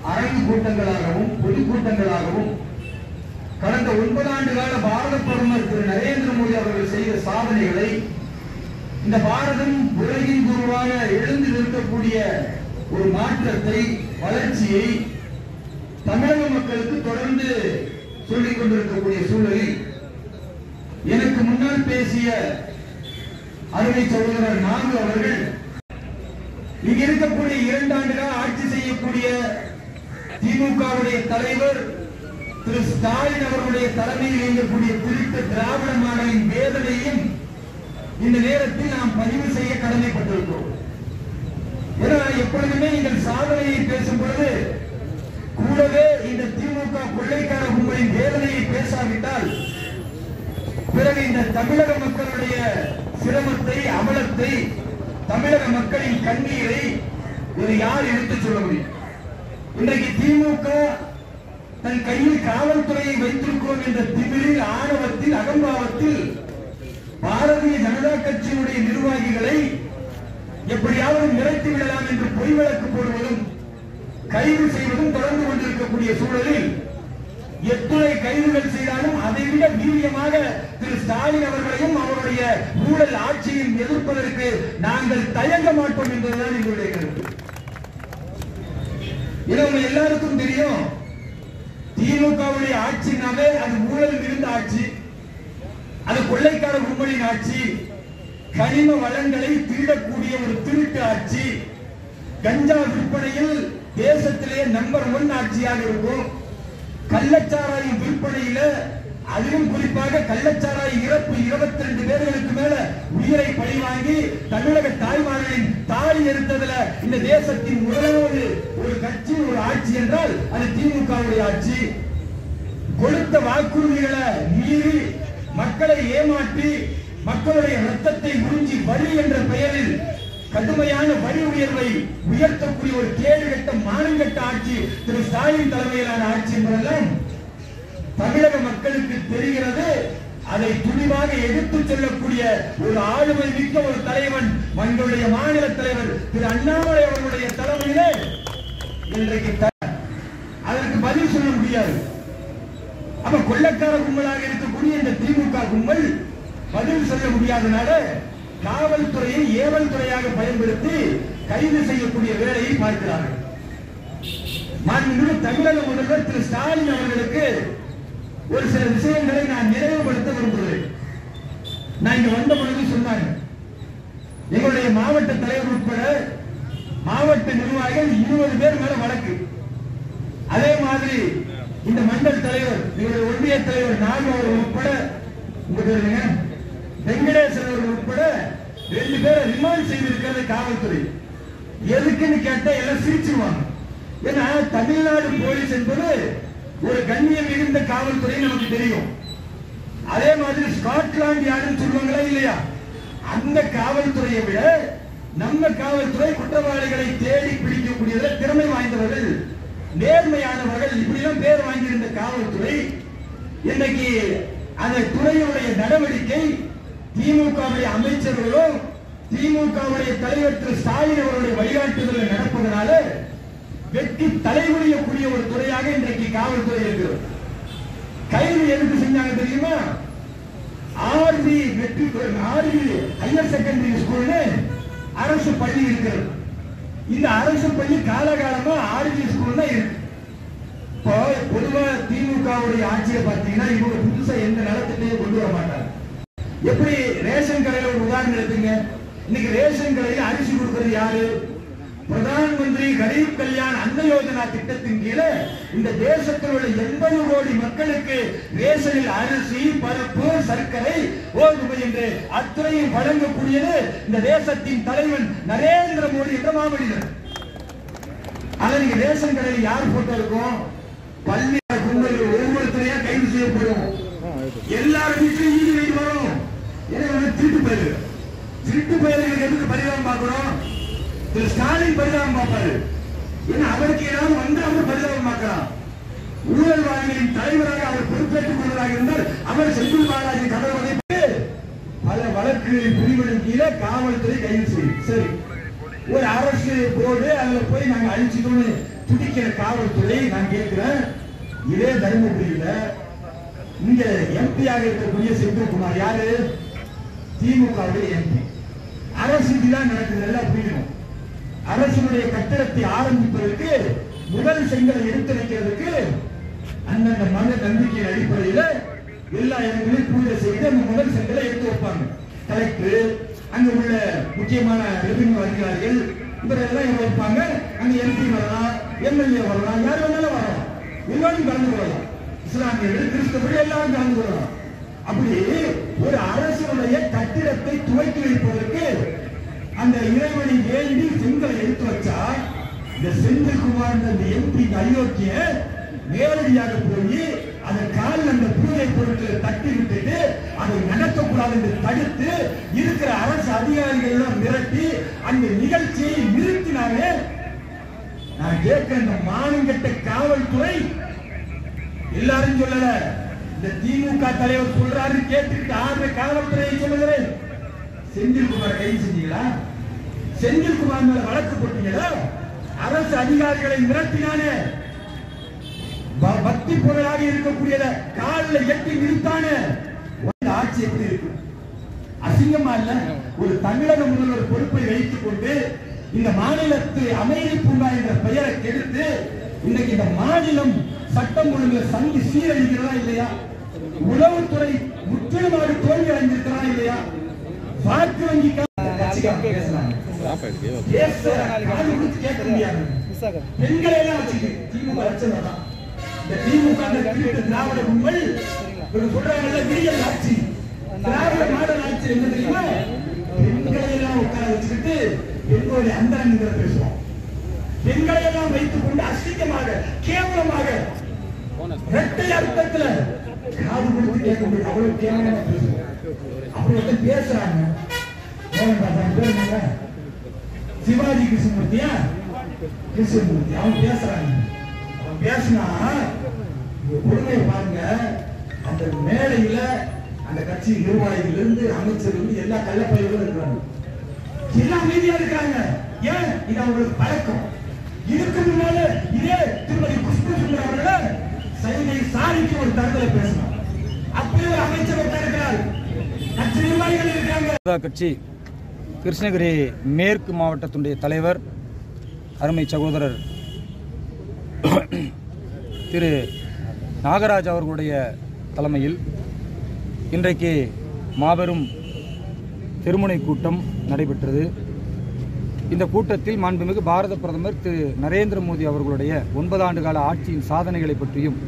அரங்கு கூட்டங்களாகவும் பொதுக்கூட்டங்களாகவும் கடந்த ஒன்பது ஆண்டு கால பாரத பிரதமர் திரு நரேந்திர மோடி அவர்கள் செய்த சாதனைகளை இந்த பாரதம் உலகின் குருவாக எழுந்து நிற்கக்கூடிய ஒரு மாற்றத்தை வளர்ச்சியை தமிழக மக்களுக்கு தொடர்ந்து சொல்லிக் கொண்டிருக்கக்கூடிய சூழலில் எனக்கு முன்னால் பேசிய அருமை சகோதரர் நான்கு அவர்கள் இங்க இருக்கக்கூடிய இரண்டு ஆண்டுகள் ஆட்சி செய்யக்கூடிய திமுகவுடைய தலைவர் திரு ஸ்டாலின் அவர்களுடைய தலைமையில் இயங்கக்கூடிய குறித்த திராவிட மாடலின் வேதனையும் இந்த நேரத்தில் நாம் பதிவு செய்ய கடமைப்பட்டிருக்கிறோம் ஏன்னா எப்பொழுதுமே நீங்கள் சாதனையை பேசும் பொழுது கூடவே இந்த திமுக கொள்ளைக்கார கும்பலின் வேதனையை பேசாவிட்டால் பிறகு இந்த தமிழக மக்களுடைய சிரமத்தை அவலத்தை தமிழக மக்களின் கண்ணீரை ஒரு யார் எடுத்துச் சொல்ல முடியும் இன்றைக்கு திமுக தன் கையில் காவல்துறையை வைத்திருக்கிறோம் என்ற திமிரில் ஆணவத்தில் அகம்பாவத்தில் பாரதிய ஜனதா கட்சியினுடைய நிர்வாகிகளை எப்படியாவது நிறைத்து விடலாம் என்று பொய் வழக்கு போடுவதும் கைது செய்வதும் தொடர்ந்து கொண்டிருக்கக்கூடிய சூழலில் எத்துணை கைதுகள் செய்தாலும் அதைவிட வீரியமாக திரு ஸ்டாலின் அவர்களையும் அவருடைய ஊழல் ஆட்சியும் எதிர்ப்பதற்கு நாங்கள் தயங்க மாட்டோம் என்பதுதான் எங்களுடைய கருத்து இது உங்க எல்லாருக்கும் தெரியும் திமுகவுடைய ஆட்சினாலே அது ஊழல் மிகுந்த ஆட்சி அது கொள்ளைக்கார கும்பலின் ஆட்சி கனிம வளங்களை திருடக்கூடிய ஒரு திருட்டு ஆட்சி கஞ்சா விற்பனையில் தேசத்திலே நம்பர் ஒன் ஆட்சியாக இருக்கும் கள்ளச்சாராயம் விற்பனையில அதிலும் குறிப்பாக கள்ளச்சாராய இறப்பு இருபத்தி ரெண்டு பேர்களுக்கு மேல உயிரை பழி வாங்கி தமிழக தாய்மார்களின் தாலி எடுத்ததுல இந்த தேசத்தின் முதலாவது ஒரு கட்சி ஒரு ஆட்சி என்றால் அது திமுகவுடைய ஆட்சி கொடுத்த வாக்குறுதிகளை மீறி மக்களை ஏமாற்றி மக்களுடைய ரத்தத்தை உறிஞ்சி வரி என்ற பெயரில் கடுமையான வரி உயர்வை உயர்த்தக்கூடிய ஒரு கேடுகட்ட மானங்கட்ட ஆட்சி திரு ஸ்டாலின் தலைமையிலான ஆட்சி என்பதெல்லாம் தமிழக மக்களுக்கு தெரிகிறது அதை துணிவாக எடுத்துச் செல்லக்கூடிய ஒரு ஆளுமை மிக்க ஒரு தலைவன் எங்களுடைய மாநில தலைவர் திரு அண்ணாமலை அவர்களுடைய தலைமையிலே இன்றைக்கு த- அதற்கு பதில் சொல்ல முடியாது அப்ப கொள்ளக்கார கும்பலாக இருக்கக்கூடிய இந்த திமுக கும்பல் பதில் சொல்ல முடியாதனால காவல்துறையை ஏவல் துறையாக பயன்படுத்தி கைது செய்யக்கூடிய வேலையை பார்க்கிறார்கள் மாண்புமிகு தமிழக முதல்வர் திரு ஸ்டாலின் அவர்களுக்கு ஒரு சில விஷயங்களை நான் நினைவுபடுத்த விரும்புகிறேன் நான் இங்க வந்த பொழுது சொன்னாங்க எங்களுடைய மாவட்ட தலைவர் உட்பட மாவட்ட நிர்வாகிகள் இருபது பேர் மேல வழக்கு அதே மாதிரி இந்த மண்டல் தலைவர் எங்களுடைய ஒன்றிய தலைவர் நாகு அவர்கள் உட்பட உங்க பேர் என்னங்க? வெங்கடேசன் அவர்கள் உட்பட ரெண்டு பேரை ரிமாண்ட் செய்திருக்கிறது காவல்துறை எதுக்குன்னு கேட்டா எல்லாம் சிரிச்சிருவாங்க ஏன்னா தமிழ்நாடு போலீஸ் என்பது ஒரு கண்ணியம் மிகுந்த காவல்துறை நமக்கு தெரியும் அதே மாதிரி ஸ்காட்லாந்து யாருன்னு சொல்லுவாங்களா இல்லையா அந்த காவல்துறையை விட நம்ம காவல்துறை குற்றவாளிகளை தேடி பிடிக்கக்கூடியதுல திறமை வாய்ந்தவர்கள் நேர்மையானவர்கள் இப்படிலாம் பேர் வாங்கியிருந்த காவல்துறை இன்னைக்கு அந்த துறையுடைய நடவடிக்கை திமுகவுடைய அமைச்சர்களும் திமுகவுடைய தலைவர் திரு ஸ்டாலின் அவருடைய வழிகாட்டுதலில் நடப்பதனால வெற்றி தலைமுறையக்கூடிய ஒரு துறையாக இன்றைக்கு காவல்துறை இருக்கிறது கைது எதுக்கு செஞ்சாங்க தெரியுமா ஆர்வி வெற்றி ஆர்வி ஹையர் செகண்டரி ஸ்கூல்னு அரசு பள்ளி இருக்கிறது இந்த அரசு பள்ளி காலகாலமா ஆர்வி ஸ்கூல் தான் இருக்கு இப்போ பொதுவா திமுகவுடைய ஆட்சியை பார்த்தீங்கன்னா இவங்க புதுசா எந்த நலத்திட்டையும் கொண்டு வர மாட்டாங்க எப்படி ரேஷன் கடையில ஒரு உதாரணம் எடுத்துங்க இன்னைக்கு ரேஷன் கடையில அரிசி கொடுக்கிறது யாரு பிரதான் மந்திரி கரீப் கல்யாண் அன்ன யோஜனா திட்டத்தின் கீழே இந்த தேசத்தில் உள்ள எண்பது கோடி மக்களுக்கு ரேஷனில் அரிசி பருப்பு சர்க்கரை கோதுமை என்று அத்தனையும் வழங்கக்கூடியது இந்த தேசத்தின் தலைவன் நரேந்திர மோடி என்ற மாமனிதர் ஆனா நீங்க ரேஷன் கடையில் யார் போட்டோ இருக்கும் பள்ளி கும்பல் ஒவ்வொருத்தரையா கைது செய்யப்படும் எல்லார் வீட்லயும் ஈடு வெயிட் வரும் எனவே வந்து திருட்டு பயிர் திருட்டு பயிர்களுக்கு எதுக்கு பரிதாபம் பார்க்கணும் திரு ஸ்டாலின் பரிதாபம் பார்ப்பாரு ஏன்னா அவருக்கு ஏதாவது வந்து அவர் பரிதாபம் பார்க்கலாம் ஊழல்வாதிகளின் தலைவராக அவர் பொறுப்பேற்றுக் கொள்வதாக இருந்தால் அவர் செந்தில் பாலாஜி கதவை உடைத்து பல வழக்கு பிரிவுகளின் கீழே காவல்துறை கைது செய்யும் சரி ஒரு அரசு போர்டு அதுல போய் நாங்க அழிச்சிட்டோம்னு துடிக்கிற காவல்துறை நான் கேட்கிறேன் இதே தருமபுரியில இங்க எம்பியாக இருக்கக்கூடிய செந்தில்குமார் யாரு திமுகவுடைய எம்பி அரசு தான் நடக்குது எல்லாம் புரியணும் அரசுடைய கட்டிடத்தை ஆரம்பிப்பதற்கு முதல் செங்கலை எடுத்து வைக்கிறதுக்கு அந்தந்த மத நம்பிக்கையின் அடிப்படையில எல்லா இடங்களையும் பூஜை செய்து அந்த முதல் செங்கலை எடுத்து வைப்பாங்க கலெக்டர் அங்க உள்ள முக்கியமான ரெவென்யூ அதிகாரிகள் இவரெல்லாம் இங்க வைப்பாங்க அங்க எம்பி வரலாம் எம்எல்ஏ வரலாம் யார் வேணாலும் வரலாம் எல்லாரும் கலந்து கொள்ளலாம் இஸ்லாமியர்கள் கிறிஸ்தவர்கள் எல்லாரும் கலந்து கொள்ளலாம் அப்படி ஒரு அரசுடைய கட்டிடத்தை துவக்கி வைப்பதற்கு அந்த இறைவனை வேண்டி செங்கலை எடுத்து வச்சா இந்த செந்தில்குமார் அந்த எம்பி அயோக்கிய நேரடியாக போய் அந்த காலில் அந்த பூஜை பொருட்களை தட்டி விட்டுட்டு அதை நடத்தக்கூடாது என்று தடுத்து இருக்கிற அரசு அதிகாரிகள் எல்லாம் மிரட்டி அந்த நிகழ்ச்சியை நிறுத்தினாரே நான் கேட்கிற இந்த மானங்கெட்ட காவல்துறை எல்லாரும் சொல்லல இந்த திமுக தலைவர் சொல்றாரு கேட்டுக்கிட்டு ஆறு காவல்துறையை சொல்லுகிறேன் செந்தில்குமார் கைது செஞ்சீங்களா செந்தில்குமார் மேல வழக்கு போட்டீங்களா அரசு அதிகாரிகளை மிரட்டினானே ப- பக்தி பொருளாக இருக்கக்கூடியத காலில் எட்டி நிறுத்தானே இந்த ஆட்சி எப்படி இருக்கு அசிங்கமா இல்ல ஒரு தமிழக முதல்வர் பொறுப்பை வைத்துக் கொண்டு இந்த மாநிலத்து அமைதி பூங்கா என்ற பெயரை கெடுத்து இன்னைக்கு இந்த மாநிலம் சட்டம் ஒழுங்கு சந்தி சீரழிக்கிறதா இல்லையா உளவுத்துறை முற்றிலுமாக தோல்வி அடைஞ்சிருக்கிறதா இல்லையா வாக்கு வங்கி பேசுறாங்க பேச காது கொடுத்து கேட்க முடியாது பெண்களை எல்லாம் வச்சுக்கிட்டு திமுக லட்சணம் தான் இந்த திமுக அந்த திருட்டு திராவிட கும்பல் இவங்க சொல்றாங்கல்ல விடியல் ஆட்சி திராவிட மாடல் ஆட்சி என்ன தெரியுமா பெண்களை எல்லாம் உட்கார வச்சுக்கிட்டு பெண்களுடைய அந்தரங்களை பேசுவோம் பெண்களை எல்லாம் வைத்துக் கொண்டு அசிங்கமாக கேவலமாக இரட்டை அர்த்தத்துல காது கொடுத்து கேட்க முடியும் அவ்வளவு கேவலமா பேசுவோம் அப்படி வந்து பேசுறாங்க மோகன்தாஸ் பேர் என்னங்க? சிவாஜி கிருஷ்ணமூர்த்தியா கிருஷ்ணமூர்த்தி அவன் பேசுறாங்க அவன் பேசினா இங்க பொறுமையை பாருங்க அந்த மேடையில அந்த கட்சி நிர்வாகிகள் இருந்து அமைச்சர் இருந்து எல்லா கள்ளப்பயிர்களும் இருக்கிறாங்க எல்லாம் அமைதியா இருக்காங்க ஏன் இது அவங்களுக்கு பழக்கம் இதுக்கு முன்னால இதே திருமதி குஷ்பு சுந்தர் அவர்கள சைனை சாரிக்கு ஒரு தரத்துல பேசணும் அப்பயே ஒரு அமைச்சர் உட்கார்கிறார் கட்சி நிர்வாகிகள் இருக்காங்க ஜனதா கட்சி கிருஷ்ணகிரி மேற்கு மாவட்டத்தினுடைய தலைவர் அருமை சகோதரர் திரு நாகராஜ் அவர்களுடைய தலைமையில் இன்றைக்கு மாபெரும் திருமுனை கூட்டம் நடைபெற்றது இந்த கூட்டத்தில் மாண்புமிகு பாரத பிரதமர் திரு நரேந்திர மோடி அவர்களுடைய ஒன்பது ஆண்டு கால ஆட்சியின் சாதனைகளை பற்றியும்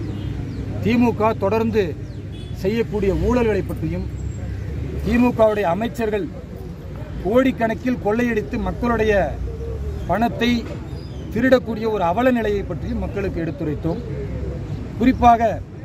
திமுக தொடர்ந்து செய்யக்கூடிய ஊழல்களை பற்றியும் திமுகவுடைய அமைச்சர்கள் கோடிக்கணக்கில் கொள்ளையடித்து மக்களுடைய பணத்தை திருடக்கூடிய ஒரு அவல நிலையை பற்றியும் மக்களுக்கு எடுத்துரைத்தோம் குறிப்பாக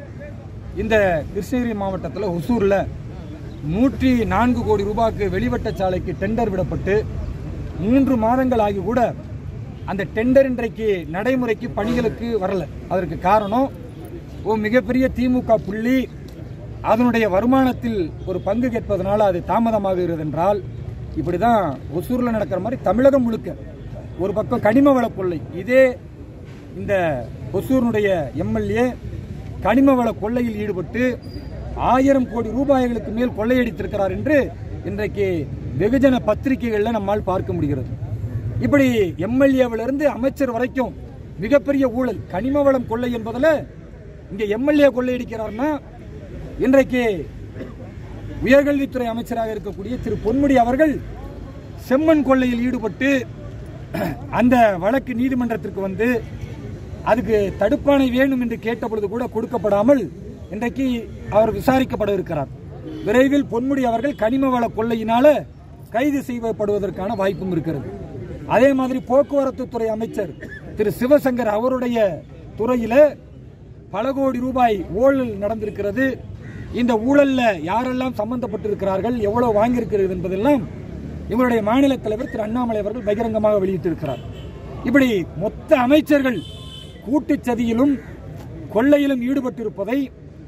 இந்த கிருஷ்ணகிரி மாவட்டத்தில் ஒசூரில் நூற்றி நான்கு கோடி ரூபாய்க்கு வெளிவட்ட சாலைக்கு டெண்டர் விடப்பட்டு மூன்று மாதங்கள் ஆகி கூட அந்த டெண்டர் இன்றைக்கு நடைமுறைக்கு பணிகளுக்கு வரல அதற்கு காரணம் ஒரு மிகப்பெரிய திமுக புள்ளி அதனுடைய வருமானத்தில் ஒரு பங்கு கேட்பதனால அது தாமதமாகிறது என்றால் இப்படிதான் ஒசூரில் நடக்கிற மாதிரி தமிழகம் முழுக்க ஒரு பக்கம் கனிம வள கொள்ளை இதே இந்த ஒசூரினுடைய எம்எல்ஏ கனிம வள கொள்ளையில் ஈடுபட்டு ஆயிரம் கோடி ரூபாய்களுக்கு மேல் கொள்ளையடித்திருக்கிறார் என்று இன்றைக்கு வெகுஜன பத்திரிகைகளில் நம்மால் பார்க்க முடிகிறது இப்படி எம்எல்ஏவிலிருந்து அமைச்சர் வரைக்கும் மிகப்பெரிய ஊழல் கனிம வளம் கொள்ளை என்பதில் இங்க எம்எல்ஏ கொள்ளையடிக்கிறார்னா இன்றைக்கு உயர்கல்வித்துறை அமைச்சராக இருக்கக்கூடிய திரு பொன்முடி அவர்கள் செம்மண் கொள்ளையில் ஈடுபட்டு அந்த வழக்கு நீதிமன்றத்திற்கு வந்து அதுக்கு தடுப்பாணை வேணும் என்று கேட்ட பொழுது கூட கொடுக்கப்படாமல் இன்றைக்கு அவர் விசாரிக்கப்பட இருக்கிறார் விரைவில் பொன்முடி அவர்கள் கனிம வள கொள்ளையினால கைது செய்யப்படுவதற்கான வாய்ப்பும் இருக்கிறது அதே மாதிரி போக்குவரத்து துறை அமைச்சர் திரு சிவசங்கர் அவருடைய துறையில பல கோடி ரூபாய் ஊழல் நடந்திருக்கிறது இந்த ஊழல்ல யாரெல்லாம் சம்பந்தப்பட்டிருக்கிறார்கள் எவ்வளவு வாங்கியிருக்கிறது என்பதெல்லாம் இவருடைய மாநில தலைவர் திரு அண்ணாமலை அவர்கள் பகிரங்கமாக வெளியிட்டிருக்கிறார் இப்படி மொத்த அமைச்சர்கள் கூட்டுச் சதியிலும் கொள்ளையிலும் ஈடுபட்டிருப்பதை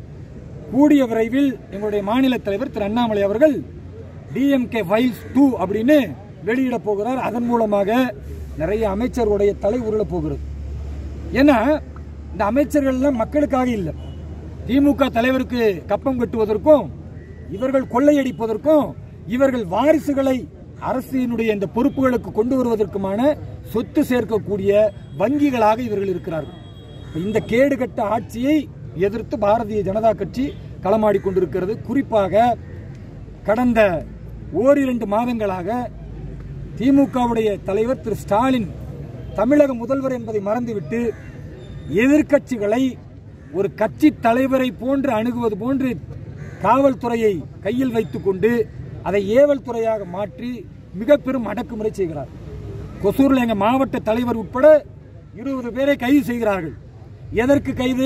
கூடிய விரைவில் எங்களுடைய மாநில தலைவர் திரு அண்ணாமலை அவர்கள் டிஎம்கே ஃபைல்ஸ் டூ அப்படின்னு வெளியிட போகிறார் அதன் மூலமாக நிறைய அமைச்சர்களுடைய தலை உருளப் போகிறது ஏன்னா இந்த அமைச்சர்கள் எல்லாம் மக்களுக்காக இல்லை திமுக தலைவருக்கு கப்பம் கட்டுவதற்கும் இவர்கள் கொள்ளையடிப்பதற்கும் இவர்கள் வாரிசுகளை அரசினுடைய இந்த பொறுப்புகளுக்கு கொண்டு வருவதற்குமான சொத்து சேர்க்கக்கூடிய வங்கிகளாக இவர்கள் இருக்கிறார்கள் இந்த கேடுகட்ட ஆட்சியை எதிர்த்து பாரதிய ஜனதா கட்சி களமாடி கொண்டிருக்கிறது குறிப்பாக கடந்த ஓரிரண்டு மாதங்களாக திமுகவுடைய தலைவர் திரு ஸ்டாலின் தமிழக முதல்வர் என்பதை மறந்துவிட்டு எதிர்க்கட்சிகளை ஒரு கட்சி தலைவரை போன்று அணுகுவது போன்று காவல்துறையை கையில் வைத்துக்கொண்டு அதை ஏவல் துறையாக மாற்றி மிக பெரும் அடக்குமுறை செய்கிறார் கொசூரில் எங்க மாவட்ட தலைவர் உட்பட இருபது பேரை கைது செய்கிறார்கள் எதற்கு கைது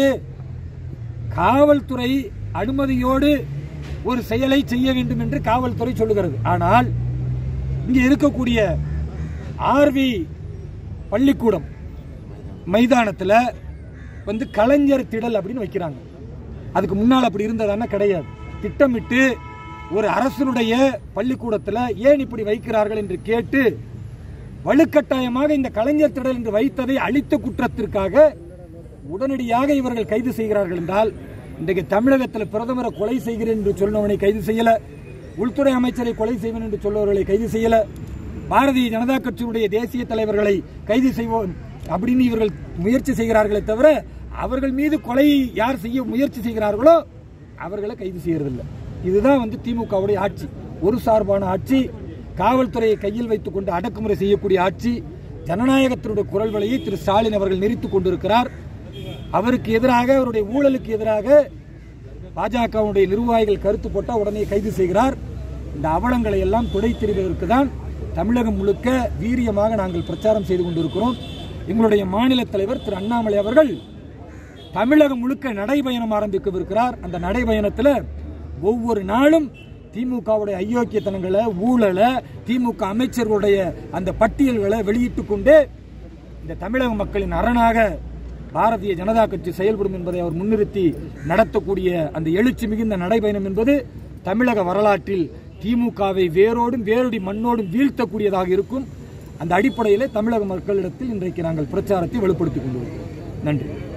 காவல்துறை அனுமதியோடு ஒரு செயலை செய்ய வேண்டும் என்று காவல்துறை சொல்லுகிறது ஆனால் இங்கே இருக்கக்கூடிய ஆர்வி பள்ளிக்கூடம் மைதானத்தில் வந்து கலைஞர் திடல் அப்படின்னு வைக்கிறாங்க அதுக்கு முன்னால் அப்படி இருந்ததான கிடையாது திட்டமிட்டு ஒரு அரசனுடைய பள்ளிக்கூடத்தில் ஏன் இப்படி வைக்கிறார்கள் என்று கேட்டு வலுக்கட்டாயமாக இந்த கலைஞர் திடல் என்று வைத்ததை அழித்த குற்றத்திற்காக உடனடியாக இவர்கள் கைது செய்கிறார்கள் என்றால் இன்றைக்கு தமிழகத்தில் பிரதமரை கொலை செய்கிறேன் என்று சொன்னவனை கைது செய்யல உள்துறை அமைச்சரை கொலை செய்வேன் என்று சொல்பவர்களை கைது செய்யல பாரதிய ஜனதா கட்சியினுடைய தேசிய தலைவர்களை கைது செய்வோம் அப்படின்னு இவர்கள் முயற்சி செய்கிறார்களே தவிர அவர்கள் மீது கொலை யார் செய்ய முயற்சி செய்கிறார்களோ அவர்களை கைது செய்யறதில்லை இதுதான் வந்து திமுகவுடைய ஆட்சி ஒரு சார்பான ஆட்சி காவல்துறையை கையில் வைத்துக் கொண்டு அடக்குமுறை செய்யக்கூடிய ஆட்சி ஜனநாயகத்தினுடைய குரல் வழியை திரு ஸ்டாலின் அவர்கள் நிறுத்திக் கொண்டிருக்கிறார் அவருக்கு எதிராக அவருடைய ஊழலுக்கு எதிராக பாஜகவுடைய நிர்வாகிகள் கருத்து போட்டால் உடனே கைது செய்கிறார் இந்த அவலங்களை எல்லாம் துடைத்தெறிவதற்கு தான் தமிழகம் முழுக்க வீரியமாக நாங்கள் பிரச்சாரம் செய்து கொண்டிருக்கிறோம் எங்களுடைய மாநில தலைவர் திரு அண்ணாமலை அவர்கள் தமிழகம் முழுக்க நடைபயணம் ஆரம்பிக்கவிருக்கிறார் அந்த நடைபயணத்தில் ஒவ்வொரு நாளும் திமுகவுடைய அயோக்கியத்தனங்களை ஊழலை திமுக அமைச்சர்களுடைய அந்த பட்டியல்களை வெளியிட்டுக் கொண்டு இந்த தமிழக மக்களின் அரணாக பாரதிய ஜனதா கட்சி செயல்படும் என்பதை அவர் முன்னிறுத்தி நடத்தக்கூடிய அந்த எழுச்சி மிகுந்த நடைபயணம் என்பது தமிழக வரலாற்றில் திமுகவை வேரோடும் வேரொடி மண்ணோடும் வீழ்த்தக்கூடியதாக இருக்கும் அந்த அடிப்படையில் தமிழக மக்களிடத்தில் இன்றைக்கு நாங்கள் பிரச்சாரத்தை வலுப்படுத்திக் கொண்டிருக்கிறோம் நன்றி